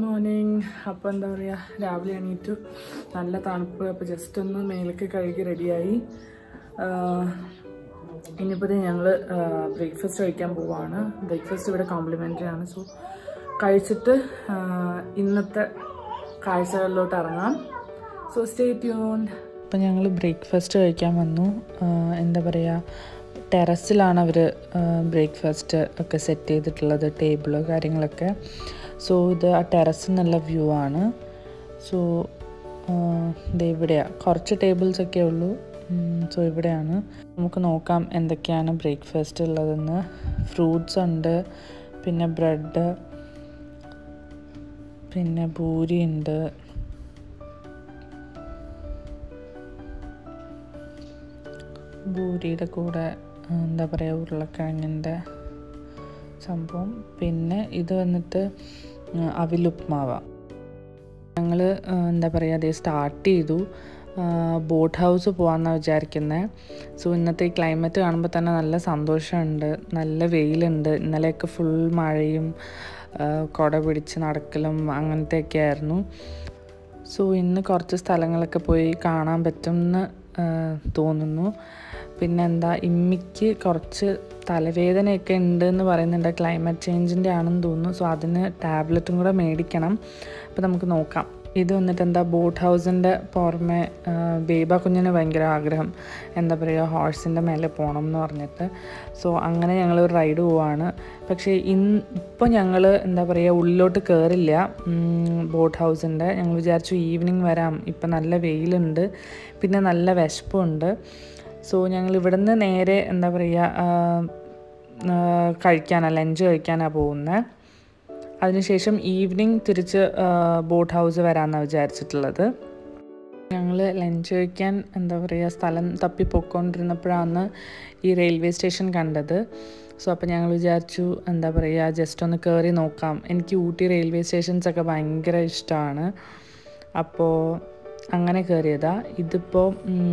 Morning അപ്പോൾ എന്താ പറയുക രാവിലെ എണീറ്റു നല്ല തണുപ്പ് അപ്പോൾ ജസ്റ്റ് ഒന്ന് മേലേക്ക് കഴുകി റെഡിയായി ഇനിയിപ്പോൾ ഞങ്ങൾ ബ്രേക്ക്ഫാസ്റ്റ് കഴിക്കാൻ പോവാണ് ബ്രേക്ക്ഫാസ്റ്റ് ഇവിടെ കോംപ്ലിമെൻ്ററി ആണ് സോ കഴിച്ചിട്ട് ആ, ഇന്നത്തെ കാഴ്ചകളിലോട്ട് ഇറങ്ങാം സോ സ്റ്റേ ട്യൂൺഡ് അപ്പം ഞങ്ങൾ ബ്രേക്ക്ഫാസ്റ്റ് കഴിക്കാൻ വന്നു ആ, എന്താ പറയുക ടെറസിലാണ് അവർ ബ്രേക്ക്ഫാസ്റ്റ് ഒക്കെ സെറ്റ് ചെയ്തിട്ടുള്ളത് ടേബിള് കാര്യങ്ങളൊക്കെ സോ ഇത് ആ ടെറസിൽ നിന്നുള്ള വ്യൂ ആണ് സോ ഇത് ഇവിടെയാണ് കുറച്ച് ടേബിൾസ് ഒക്കെ ഉള്ളൂ സോ ഇവിടെയാണ് നമുക്ക് നോക്കാം എന്തൊക്കെയാണ് ബ്രേക്ക്ഫാസ്റ്റ് ഉള്ളതെന്ന് ഫ്രൂട്ട്സ് ഉണ്ട് പിന്നെ ബ്രെഡ് പിന്നെ പൂരി ഉണ്ട് പൂരിയുടെ കൂടെ ആ, എന്താ പറയുക ഉരുളക്കിഴങ്ങിൻ്റെ സംഭവം പിന്നെ ഇത് വന്നിട്ട് ആ, അവിലുപ്മാവ ഞങ്ങൾ എന്താ പറയുക അതേ സ്റ്റാർട്ട് ചെയ്തു ബോട്ട് ഹൗസ് പോകാമെന്നാണ് വിചാരിക്കുന്നത് സോ ഇന്നത്തെ ഈ ക്ലൈമറ്റ് കാണുമ്പോൾ തന്നെ നല്ല സന്തോഷമുണ്ട് നല്ല വെയിലുണ്ട് ഇന്നലെയൊക്കെ ഫുൾ മഴയും ആ, കുട പിടിച്ച് നടക്കലും അങ്ങനത്തെയൊക്കെ ആയിരുന്നു സോ ഇന്ന് കുറച്ച് സ്ഥലങ്ങളൊക്കെ പോയി കാണാൻ പറ്റുമെന്ന് ആ, തോന്നുന്നു പിന്നെ എന്താ ഇമ്മിക്ക് കുറച്ച് തലവേദനയൊക്കെ ഉണ്ട് എന്ന് പറയുന്നുണ്ട് ക്ലൈമറ്റ് ചേഞ്ചിൻ്റെ ആണെന്ന് തോന്നുന്നു സോ അതിന് ടാബ്ലറ്റും കൂടെ മേടിക്കണം അപ്പോൾ നമുക്ക് നോക്കാം ഇത് വന്നിട്ട് എന്താ ബോട്ട് ഹൗസിൻ്റെ പുറമെ ആ, ബേബ കുഞ്ഞിന് ഭയങ്കര ആഗ്രഹം എന്താ പറയുക ഹോഴ്സിൻ്റെ മേലെ പോകണം എന്ന് പറഞ്ഞിട്ട് സോ അങ്ങനെ ഞങ്ങൾ ഒരു റൈഡ് പോവാണ് പക്ഷേ ഇന്ന് ഇപ്പോൾ ഞങ്ങൾ എന്താ പറയുക ഉള്ളിലോട്ട് കയറില്ല ബോട്ട് ഹൗസിൻ്റെ ഞങ്ങൾ വിചാരിച്ചു ഈവനിങ് വരാം ഇപ്പം നല്ല വെയിലുണ്ട് പിന്നെ നല്ല വിശപ്പുണ്ട് സോ ഞങ്ങൾ ഇവിടുന്ന് നേരെ എന്താ പറയുക ആ, ആ, കഴിക്കാനാണ് ലഞ്ച് കഴിക്കാനാണ് പോകുന്നത് അതിനുശേഷം ഈവനിങ് തിരിച്ച് ബോട്ട് ഹൗസ് വരാമെന്നാണ് വിചാരിച്ചിട്ടുള്ളത് ഞങ്ങൾ ലഞ്ച് കഴിക്കാൻ എന്താ പറയുക സ്ഥലം തപ്പി പൊയ്ക്കൊണ്ടിരുന്നപ്പോഴാണ് ഈ റെയിൽവേ സ്റ്റേഷൻ കണ്ടത് സോ അപ്പോൾ ഞങ്ങൾ വിചാരിച്ചു എന്താ പറയുക ജസ്റ്റ് ഒന്ന് കയറി നോക്കാം എനിക്ക് ഊട്ടി റെയിൽവേ സ്റ്റേഷൻസ് ഒക്കെ ഭയങ്കര ഇഷ്ടമാണ് അപ്പോൾ അങ്ങനെ കയറിയതാ ഇതിപ്പോൾ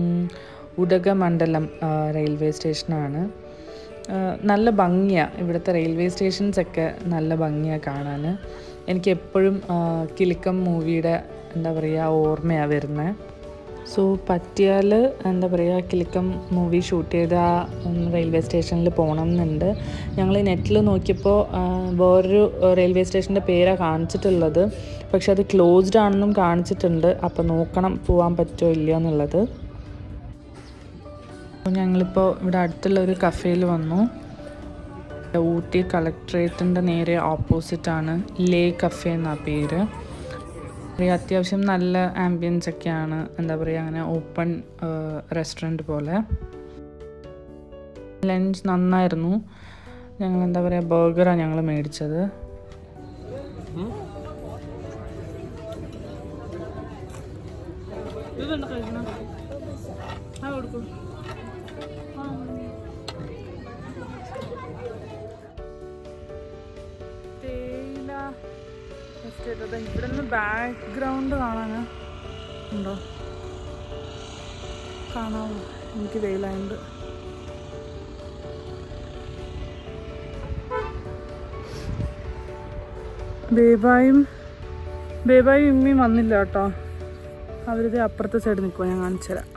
ഉദകമണ്ഡലം ആ, റെയിൽവേ സ്റ്റേഷനാണ് ആ, നല്ല ഭംഗിയാണ് ഇവിടുത്തെ റെയിൽവേ സ്റ്റേഷൻസ് ഒക്കെ നല്ല ഭംഗിയാണ് കാണാൻ എനിക്ക് എപ്പോഴും ആ, കിലുക്കം മൂവിയുടെ എന്താ പറയുക ഓർമ്മയാണ് വരുന്നത് സോ പറ്റിയാൽ എന്താ പറയുക കിലുക്കം മൂവി ഷൂട്ട് ചെയ്ത ആ റെയിൽവേ സ്റ്റേഷനിൽ പോകണം എന്നുണ്ട് ഞങ്ങൾ നെറ്റിൽ നോക്കിയപ്പോൾ ആ, വേറൊരു റെയിൽവേ സ്റ്റേഷൻ്റെ പേരാണ് കാണിച്ചിട്ടുള്ളത് പക്ഷെ അത് ക്ലോസ്ഡ് ആണെന്നും കാണിച്ചിട്ടുണ്ട് അപ്പോൾ നോക്കണം പോകാൻ പറ്റുമോ ഇല്ലയോ എന്നുള്ളത് അപ്പോൾ ഞങ്ങളിപ്പോൾ ഇവിടെ അടുത്തുള്ള ഒരു കഫേയിൽ വന്നു ഊട്ടി കളക്ട്രേറ്റിൻ്റെ നേരെ ഓപ്പോസിറ്റാണ് ലേ കഫേ എന്നാ പേര് ഒരു അത്യാവശ്യം നല്ല ആംബിയൻസ് ഒക്കെയാണ് എന്താ പറയുക അങ്ങനെ ഓപ്പൺ റെസ്റ്റോറൻറ്റ് പോലെ ലഞ്ച് നന്നായിരുന്നു ഞങ്ങൾ എന്താ പറയുക ബർഗറാണ് ഞങ്ങൾ മേടിച്ചത് ഇതെന്താ കഴിക്കണം ആ കൊടുക്കും തേയില എസ്റ്റേറ്റ് അതെ ഇവിടെ നിന്ന് ബാക്ക്ഗ്രൗണ്ട് കാണാന് ഉണ്ടോ കാണാവോ എനിക്ക് വെയിലായുണ്ട് ബേബായും ബേബായും ഇമ്മയും വന്നില്ല കേട്ടോ അവരിത് അപ്പുറത്തെ സൈഡ് നിൽക്കുമോ ഞാൻ കാണിച്ചു തരാം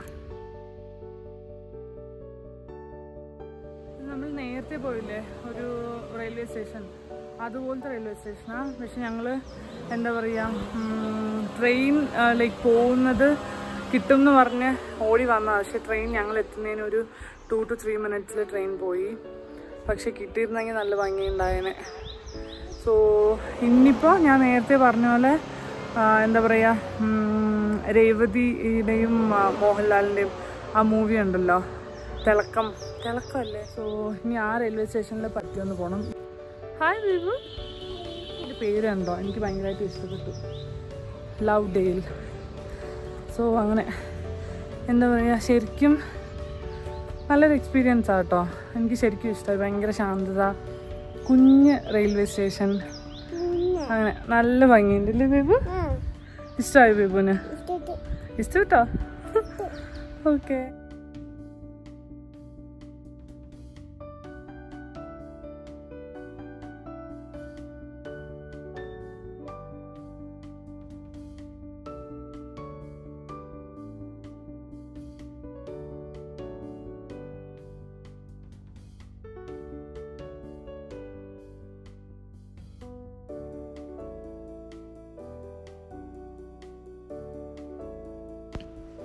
നമ്മൾ നേരത്തെ പോയില്ലേ ഒരു റെയിൽവേ സ്റ്റേഷൻ അതുപോലത്തെ റെയിൽവേ സ്റ്റേഷനാണ് പക്ഷെ ഞങ്ങൾ എന്താ പറയുക ട്രെയിൻ ലൈക്ക് പോകുന്നത് കിട്ടും എന്ന് പറഞ്ഞ് ഓടി വന്നതാണ് പക്ഷെ ട്രെയിൻ ഞങ്ങൾ എത്തുന്നതിന് ഒരു ടു ടു ത്രീ മിനിറ്റ്സിൽ ട്രെയിൻ പോയി പക്ഷെ കിട്ടിയിരുന്നെങ്കിൽ നല്ല ഭംഗിയുണ്ടായേനെ സോ ഇന്നിപ്പോൾ ഞാൻ നേരത്തെ പറഞ്ഞ പോലെ ആ, എന്താ പറയുക ഉം, രേവതിയുടെയും ആ, മോഹൻലാലിൻ്റെയും ആ മൂവി ഉണ്ടല്ലോ തിളക്കം തിളക്കമല്ലേ സോ ഇനി ആ റെയിൽവേ സ്റ്റേഷനിൽ പറ്റിയൊന്ന് പോകണം ഹായ് ബീബു എൻ്റെ പേരുണ്ടോ എനിക്ക് ഭയങ്കരമായിട്ട് ഇഷ്ടപ്പെട്ടു ലവ് ഡെയിൽ സോ അങ്ങനെ എന്താ പറയുക ശരിക്കും നല്ലൊരു എക്സ്പീരിയൻസ് ആട്ടോ എനിക്ക് ശരിക്കും ഇഷ്ടമായി ഭയങ്കര ശാന്തത കുഞ്ഞ് റെയിൽവേ സ്റ്റേഷൻ അങ്ങനെ നല്ല ഭംഗിയുണ്ട് അല്ലേ ബേബു ഇഷ്ടമായി ബേബുന് ഇഷ്ടപ്പെട്ടോ ഓക്കെ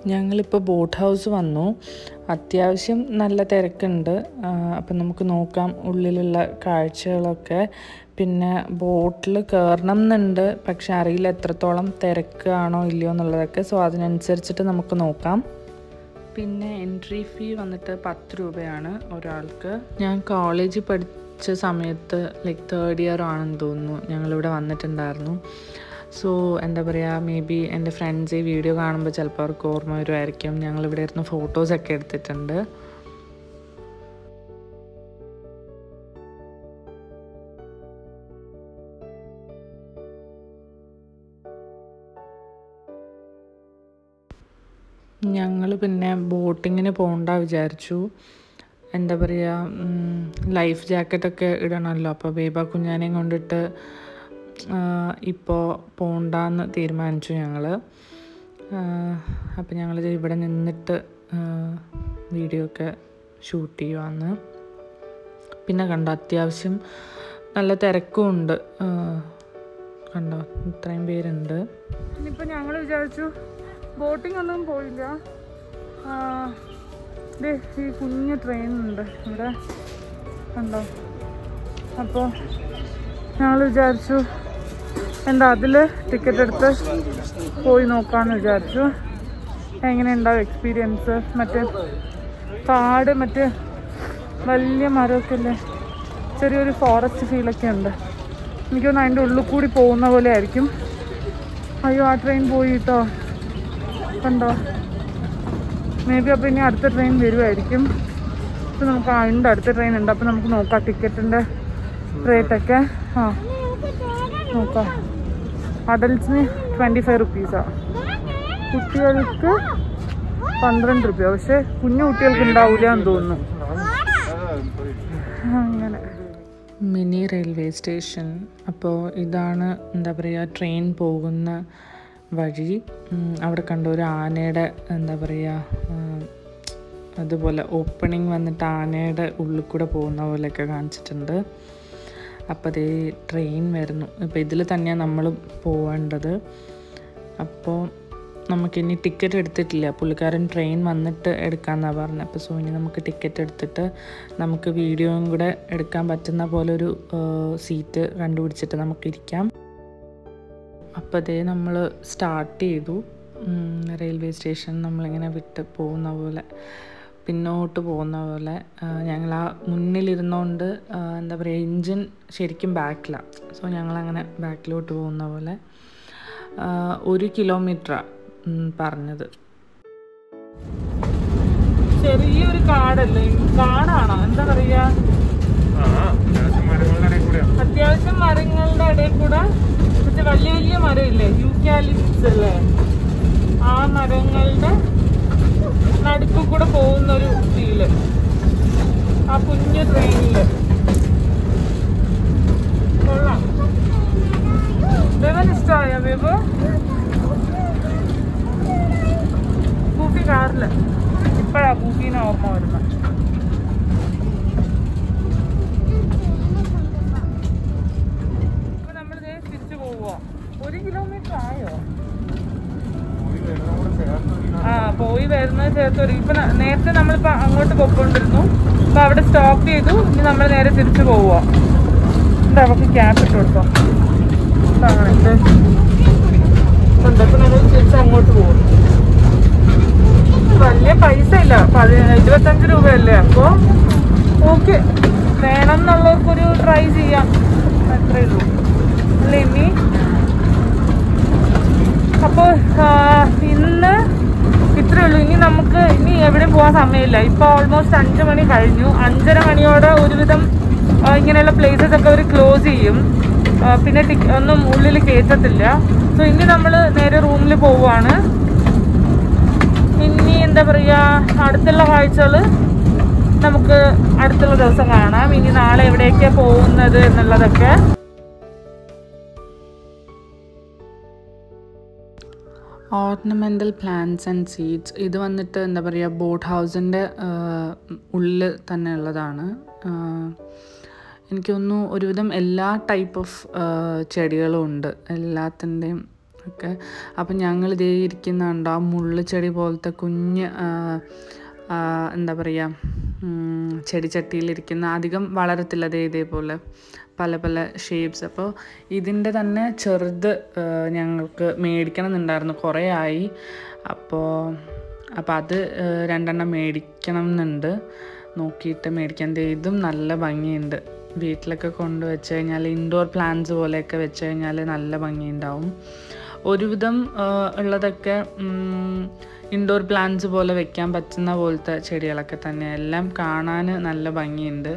ഞങ്ങളിപ്പോൾ ബോട്ട് ഹൗസ് വന്നു അത്യാവശ്യം നല്ല തിരക്കുണ്ട് അപ്പം നമുക്ക് നോക്കാം ഉള്ളിലുള്ള കാഴ്ചകളൊക്കെ പിന്നെ ബോട്ടിൽ കയറണം എന്നുണ്ട് പക്ഷെ അറിയില്ല എത്രത്തോളം തിരക്കാണോ ഇല്ലയോ എന്നുള്ളതൊക്കെ സോ അതിനനുസരിച്ചിട്ട് നമുക്ക് നോക്കാം പിന്നെ എൻട്രി ഫീ വന്നിട്ട് പത്ത് രൂപയാണ് ഒരാൾക്ക് ഞാൻ കോളേജിൽ പഠിച്ച സമയത്ത് ലൈക്ക് തേർഡ് ഇയർ ആണെന്ന് തോന്നുന്നു ഞങ്ങളിവിടെ വന്നിട്ടുണ്ടായിരുന്നു സോ എന്താ പറയുക മേ ബി എൻ്റെ ഫ്രണ്ട്സ് ഈ വീഡിയോ കാണുമ്പോൾ ചിലപ്പോൾ അവർക്ക് ഓർമ്മ വരുമായിരിക്കും ഞങ്ങളിവിടെ ഇരുന്ന് ഫോട്ടോസൊക്കെ എടുത്തിട്ടുണ്ട് ഞങ്ങൾ പിന്നെ ബോട്ടിങ്ങിന് പോകണ്ട വിചാരിച്ചു എന്താ പറയുക ലൈഫ് ജാക്കറ്റൊക്കെ ഇടണമല്ലോ അപ്പോൾ ബേബ കുഞ്ഞാനെയും കൊണ്ടിട്ട് ഇപ്പോൾ പോണ്ടെന്ന് തീരുമാനിച്ചു ഞങ്ങൾ അപ്പോൾ ഞങ്ങൾ ഇവിടെ നിന്നിട്ട് വീഡിയോ ഒക്കെ ഷൂട്ട് ചെയ്യുവാന്ന് പിന്നെ കണ്ടോ അത്യാവശ്യം നല്ല തിരക്കും ഉണ്ട് കണ്ടോ ഇത്രയും പേരുണ്ട് ഇനിയിപ്പോൾ ഞങ്ങൾ വിചാരിച്ചു ബോട്ടിംഗ് ഒന്നും പോയില്ല ആ, ദേ ഈ കുഞ്ഞ് ട്രെയിൻ ഉണ്ട് ഇവിടെ കണ്ടോ അപ്പോൾ ഞങ്ങൾ വിചാരിച്ചു എന്താ അതിൽ ടിക്കറ്റ് എടുത്ത് പോയി നോക്കാമെന്ന് വിചാരിച്ചു എങ്ങനെ ഉണ്ടാവും എക്സ്പീരിയൻസ് മറ്റേ കാട് മറ്റേ വലിയ മരമൊക്കെ അല്ലേ ചെറിയൊരു ഫോറസ്റ്റ് ഫീലൊക്കെ ഉണ്ട് എനിക്ക് തോന്നുന്നു അതിൻ്റെ ഉള്ളിൽ കൂടി പോകുന്ന പോലെ ആയിരിക്കും അയ്യോ ആ ട്രെയിൻ പോയി കേട്ടോ കണ്ടോ മേ ബി അപ്പോൾ ഇനി അടുത്ത ട്രെയിൻ വരുമായിരിക്കും ഇപ്പം നമുക്ക് ആ ഉണ്ട് അടുത്ത ട്രെയിൻ ഉണ്ട് അപ്പോൾ നമുക്ക് നോക്കാം ടിക്കറ്റിൻ്റെ റേറ്റൊക്കെ ആ നോക്കാം അഡൽട്സിന് ട്വൻറ്റി ഫൈവ് റുപ്പീസാണ് കുട്ടികൾക്ക് പന്ത്രണ്ട് രൂപ പക്ഷേ കുഞ്ഞു കുട്ടികൾക്ക് ഉണ്ടാവില്ല എന്ന് തോന്നുന്നു അങ്ങനെ മിനി റെയിൽവേ സ്റ്റേഷൻ അപ്പോൾ ഇതാണ് എന്താ പറയുക ട്രെയിൻ പോകുന്ന വഴി ഉം, അവിടെ കണ്ട ഒരു ആനയുടെ എന്താ പറയുക ഉം, അതുപോലെ ഓപ്പണിംഗ് വന്നിട്ട് ആനയുടെ ഉള്ളിൽ കൂടെ പോകുന്ന പോലെയൊക്കെ കാണിച്ചിട്ടുണ്ട് അപ്പോൾ അതേ ട്രെയിൻ വരുന്നു ഇപ്പോൾ ഇതിൽ തന്നെയാണ് നമ്മൾ പോവേണ്ടത് അപ്പോൾ നമുക്കിനി ടിക്കറ്റ് എടുത്തിട്ടില്ല പുള്ളിക്കാരൻ ട്രെയിൻ വന്നിട്ട് എടുക്കാമെന്നാണ് പറഞ്ഞത് അപ്പോൾ സോ ഇനി നമുക്ക് ടിക്കറ്റ് എടുത്തിട്ട് നമുക്ക് വീഡിയോയും കൂടെ എടുക്കാൻ പറ്റുന്ന പോലെ ഒരു സീറ്റ് കണ്ടുപിടിച്ചിട്ട് നമുക്കിരിക്കാം അപ്പോൾ അതേ നമ്മൾ സ്റ്റാർട്ട് ചെയ്തു ഉം, റെയിൽവേ സ്റ്റേഷൻ നമ്മളിങ്ങനെ വിട്ട് പോകുന്ന പോലെ പിന്നോട്ട് പോകുന്ന പോലെ ഞങ്ങൾ ആ മുന്നിലിരുന്നുകൊണ്ട് ആ, എന്താ പറയുക എൻജിൻ ശരിക്കും ബാക്കിലാണ് സോ ഞങ്ങളങ്ങനെ ബാക്കിലോട്ട് പോകുന്ന പോലെ ആ, ഒരു കിലോമീറ്ററാണ് പറഞ്ഞത് ചെറിയൊരു കാടല്ലേ കാടാണോ എന്താ പറയാ അത്യാവശ്യം മരങ്ങളുടെ ഇടയിൽ കൂടെ മറ്റേ വലിയ വലിയ മരമില്ലേ യൂക്കാലിപ്സ് അല്ലേ ആ മരങ്ങളുടെ നടുക്ക് കൂടെ പോകുന്ന ഒരു ഫീല് ആ കുഞ്ഞു ട്രെയിനില് കൊള്ളാം ബേബൻ ഇഷ്ടമായ ബേബ് കൂപ്പി കാറില് ഇപ്പഴാ കൂപ്പീനെ ഓർമ്മ വരുന്നത് ഇപ്പൊ നമ്മൾ തിരിച്ചു പോവുക ഒരു കിലോമീറ്റർ ആയോ ആ പോയി വരുന്നത് ചേർത്തൊരു ഇപ്പൊ ന- നേരത്തെ നമ്മളിപ്പോ അങ്ങോട്ട് പോയിക്കൊണ്ടിരുന്നു അപ്പൊ അവിടെ സ്റ്റോപ്പ് ചെയ്തു ഇനി നമ്മൾ നേരെ തിരിച്ചു പോവുക എന്താ അവർക്ക് ക്യാബ് ഇട്ട് കൊടുത്തോ ഇതാണ് ഇത്. ഉണ്ട്. ഇപ്പൊ നമ്മൾ തിരിച്ച് അങ്ങോട്ട് പോകും വലിയ പൈസ ഇല്ല പതി- ഇരുപത്തഞ്ച് രൂപയല്ലേ അപ്പൊ ഓക്കെ വേണം എന്നുള്ളവർക്കൊരു ട്രൈ ചെയ്യാം അത്രേ ഉള്ളൂ അല്ല ഇനി അപ്പോൾ ഇന്ന് ഇത്രേ ഉള്ളൂ ഇനി നമുക്ക് ഇനി എവിടെയും പോകാൻ സമയമില്ല ഇപ്പോൾ ഓൾമോസ്റ്റ് അഞ്ച് മണി കഴിഞ്ഞു അഞ്ചര മണിയോടെ ഒരുവിധം ആ, ഇങ്ങനെയുള്ള പ്ലേസസ് ഒക്കെ അവർ ക്ലോസ് ചെയ്യും ആ, പിന്നെ ടിക്ക ഒന്നും ഉള്ളിൽ കയറ്റത്തില്ല സോ ഇനി നമ്മൾ നേരെ റൂമിൽ പോവുകയാണ് ഇനി എന്താ പറയാ അടുത്തുള്ള കാഴ്ചകൾ നമുക്ക് അടുത്തുള്ള ദിവസം കാണാം ഇനി നാളെ എവിടേക്കാ പോകുന്നത് എന്നുള്ളതൊക്കെ ഓർണമെൻ്റൽ പ്ലാന്റ്സ് ആൻഡ് സീഡ്സ് ഇത് വന്നിട്ട് എന്താ പറയുക ബോട്ട് ഹൗസിൻ്റെ ഉള്ളിൽ തന്നെ ഉള്ളതാണ് ആഹ് എനിക്ക് തോന്നുന്നു ഒരുവിധം എല്ലാ ടൈപ്പ് ഓഫ് ചെടികളും ഉണ്ട് എല്ലാത്തിൻ്റെയും ഒക്കെ അപ്പം ഞങ്ങൾ ഇതേ ഇരിക്കുന്നുണ്ട് ആ മുള്ളുചെടി പോലത്തെ കുഞ്ഞ് ആ, ആ, എന്താ പറയുക ഉം, ചെടിച്ചട്ടിയിലിരിക്കുന്ന അധികം വളരത്തില്ല ദേ ഇതേപോലെ പല പല ഷേപ്സ് അപ്പോൾ ഇതിൻ്റെ തന്നെ ചെറുത് ആ, ഞങ്ങൾക്ക് മേടിക്കണം എന്നുണ്ടായിരുന്നു കുറേ ആയി അപ്പോൾ അപ്പോൾ അത് ആ, രണ്ടെണ്ണം മേടിക്കണം എന്നുണ്ട് നോക്കിയിട്ട് മേടിക്കാൻ ദേ ഇതും നല്ല ഭംഗിയുണ്ട് വീട്ടിലൊക്കെ കൊണ്ട് വെച്ച് കഴിഞ്ഞാൽ ഇൻഡോർ പ്ലാന്റ്സ് പോലെയൊക്കെ വെച്ച് കഴിഞ്ഞാൽ നല്ല ഭംഗിയുണ്ടാവും ഒരുവിധം ആ, ഉള്ളതൊക്കെ ഇൻഡോർ പ്ലാന്റ്സ് പോലെ വെക്കാൻ പറ്റുന്ന പോലത്തെ ചെടികളൊക്കെ തന്നെ എല്ലാം കാണാൻ നല്ല ഭംഗിയുണ്ട്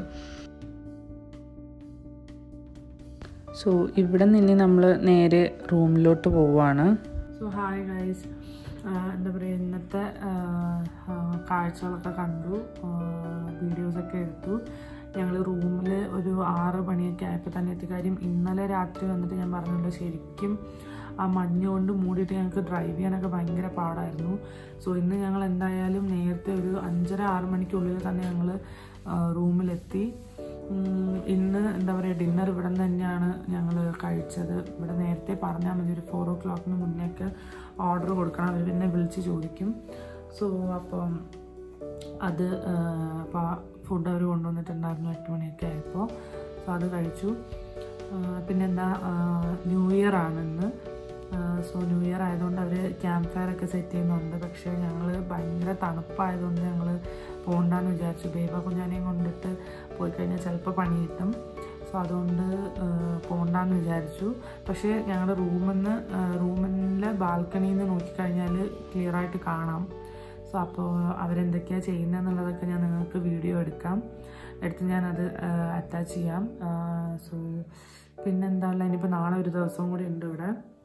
സോ ഇവിടെ നിന്ന് നമ്മൾ നേരെ റൂമിലോട്ട് പോവാണ് സോ ഹായ് ഗൈസ് എന്താ പറയുക ഇന്നത്തെ ആ, ആ, കാഴ്ചകളൊക്കെ കണ്ടു വീഡിയോസൊക്കെ എടുത്തു ഞങ്ങൾ റൂമിൽ ഒരു ആറ് മണിയൊക്കെ ആയപ്പോൾ തന്നെ എത്തി കാര്യം ഇന്നലെ രാത്രി വന്നിട്ട് ഞാൻ പറഞ്ഞല്ലോ ശരിക്കും ആ മഞ്ഞ് കൊണ്ട് മൂടിയിട്ട് ഞങ്ങൾക്ക് ഡ്രൈവ് ചെയ്യാനൊക്കെ ഭയങ്കര പാടായിരുന്നു സോ ഇന്ന് ഞങ്ങൾ എന്തായാലും നേരത്തെ ഒരു അഞ്ചര ആറ് മണിക്കുള്ളിൽ തന്നെ ഞങ്ങൾ റൂമിലെത്തി ഉം, ഇന്ന് എന്താ പറയുക ഡിന്നർ ഇവിടെ നിന്ന് തന്നെയാണ് ഞങ്ങൾ കഴിച്ചത് ഇവിടെ നേരത്തെ പറഞ്ഞാൽ മതി ഒരു ഫോർ ഓ ക്ലോക്കിന് മുന്നേക്ക് ഓർഡർ കൊടുക്കണം അവർ പിന്നെ വിളിച്ച് ചോദിക്കും സോ അപ്പം അത് അപ്പോൾ ഫുഡ് അവർ കൊണ്ടുവന്നിട്ടുണ്ടായിരുന്നു എട്ട് മണിയൊക്കെ ആയപ്പോൾ സോ അത് കഴിച്ചു ആ, പിന്നെന്താ ന്യൂ ഇയർ ആണ് ഇന്ന് സോ ന്യൂ ഇയർ ആയതുകൊണ്ട് അവർ ക്യാമ്പ് ഫയർ ഒക്കെ സെറ്റ് ചെയ്യുന്നുണ്ട് പക്ഷേ ഞങ്ങൾ ഭയങ്കര തണുപ്പായതുകൊണ്ട് ഞങ്ങൾ പോകണ്ടെന്ന് വിചാരിച്ചു ബേബ കുഞ്ഞാനെയും കൊണ്ടിട്ട് പോയി കഴിഞ്ഞാൽ ചിലപ്പോൾ പണി കിട്ടും സോ അതുകൊണ്ട് പോകണ്ടെന്ന് വിചാരിച്ചു പക്ഷേ ഞങ്ങളുടെ റൂമിൽ നിന്ന് റൂമിലെ ബാൽക്കണിയിൽ നിന്ന് നോക്കിക്കഴിഞ്ഞാൽ ക്ലിയർ ആയിട്ട് കാണാം സോ അപ്പോൾ അവരെന്തൊക്കെയാണ് ചെയ്യുന്നതെന്നുള്ളതൊക്കെ ഞാൻ നിങ്ങൾക്ക് വീഡിയോ എടുക്കാം എടുത്ത് ഞാനത് അറ്റാച്ച് ചെയ്യാം സോ പിന്നെന്താ ഉള്ളത് ഇനിയിപ്പോൾ നാളെ ഒരു ദിവസവും കൂടി ഉണ്ട് ഇവിടെ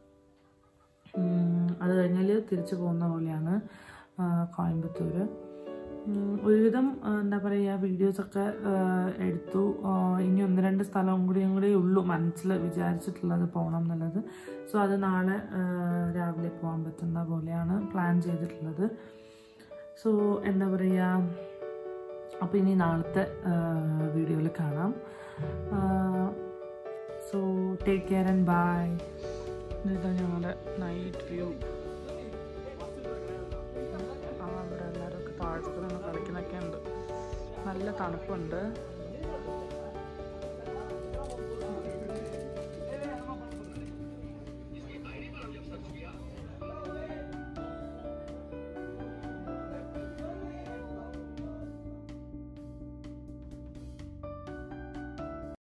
ഉം, അത് കഴിഞ്ഞാൽ തിരിച്ചു പോകുന്ന പോലെയാണ് ആ, കോയമ്പത്തൂർ ഉം, ഒരുവിധം ആ, എന്താ പറയുക വീഡിയോസൊക്കെ എടുത്തു ആ, ഇനി ഒന്ന് രണ്ട് സ്ഥലവും കൂടിയും കൂടി ഉള്ളൂ മനസ്സിൽ വിചാരിച്ചിട്ടുള്ളത് പോകണം എന്നുള്ളത് സോ അത് നാളെ ആ, രാവിലെ പോകാൻ പറ്റുന്ന പോലെയാണ് പ്ലാൻ ചെയ്തിട്ടുള്ളത് സോ എന്താ പറയുക അപ്പോൾ ഇനി നാളത്തെ വീഡിയോയിൽ കാണാം so take care and bye ഇതാ ഞങ്ങളുടെ നൈറ്റ് വ്യൂ ആ അവിടെ എല്ലാവരും ഒക്കെ താഴത്ത് നിന്ന് കളിക്കുന്നൊക്കെ ഉണ്ട് നല്ല തണുപ്പുണ്ട്